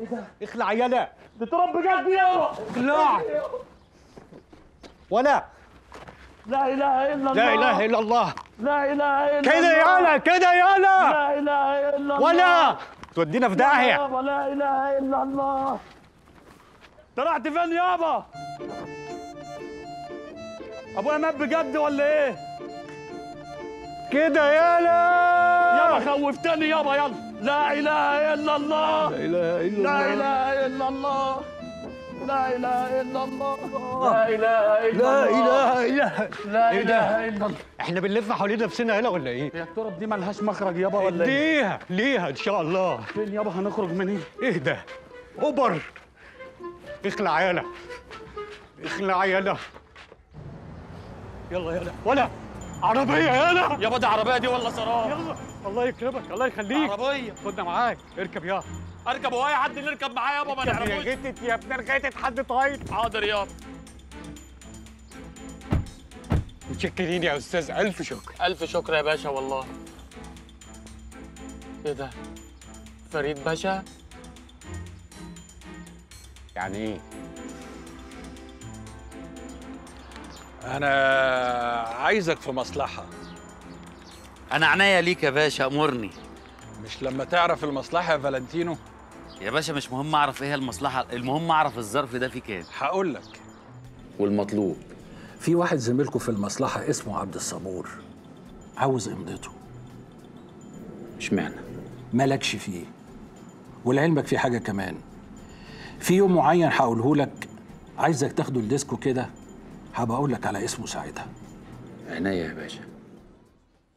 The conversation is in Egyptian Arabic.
اخلع يلا ده تراب بجد يابا اخلع ولا لا اله الا الله لا اله الا الله لا اله الا كده الله يالا كده يالا لا اله الا الله ولا تودينا في داهيه يابا لا اله الا الله طلعت فين يابا ابويا مات بجد ولا ايه كده يالا يابا خوفتني يابا يلا لا اله الا الله لا اله الا لا الله اله الا الله لا اله الا الله لا اله الا لا الله اله الا لا إيه ده؟ اله الا الله احنا بنلف حوالين نفسنا هنا ولا ايه يا التراب دي ملهاش مخرج يابا ولا ايه ليها ليها ان شاء الله فين يابا هنخرج منين اهدى اوبر اخلع يالا اخلع يالا يلا يالا ولا عربية يالا يابا دي عربيه دي ولا سراب يلا الله يكرمك الله يخليك عربيه خدنا معاك اركب يابا اركب هو اي حد نركب معاه يابا ما يا نعرفوش غتت يا ابن الغتت حد طاير حاضر يابا متشكرين يا استاذ الف شكر الف شكر يا باشا والله ايه ده فريد باشا يعني ايه أنا عايزك في مصلحة انا عناية ليك يا باشا امرني مش لما تعرف المصلحة يا فالنتينو يا باشا مش مهم اعرف ايه المصلحه المهم اعرف الظرف ده فيه كام هقول لك والمطلوب في واحد زميلكم في المصلحة اسمه عبد الصبور عاوز امضته اشمعنى مالكش فيه ولعلمك في حاجة كمان في يوم معين هقوله لك عايزك تاخده الديسكو كده هبقى اقول لك على اسمه ساعتها عناية يا باشا